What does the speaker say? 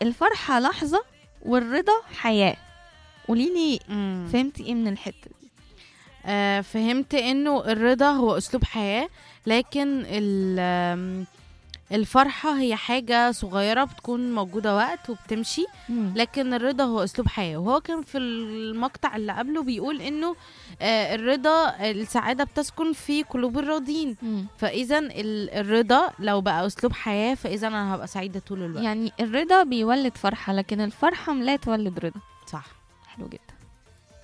الفرحة لحظة والرضا حياة قوليلي مم. فهمتي ايه من الحتة دي آه فهمت انه الرضا هو اسلوب حياة لكن ال- آم، الفرحة هي حاجة صغيرة بتكون موجودة وقت وبتمشي لكن الرضا هو اسلوب حياة وهو كان في المقطع اللي قبله بيقول انه آه الرضا السعادة بتسكن في قلوب الراضين مم. فاذا ال- الرضا لو بقى اسلوب حياة فاذا انا هبقى سعيدة طول الوقت يعني الرضا بيولد فرحة لكن الفرحة لا تولد رضا صح حلو جدا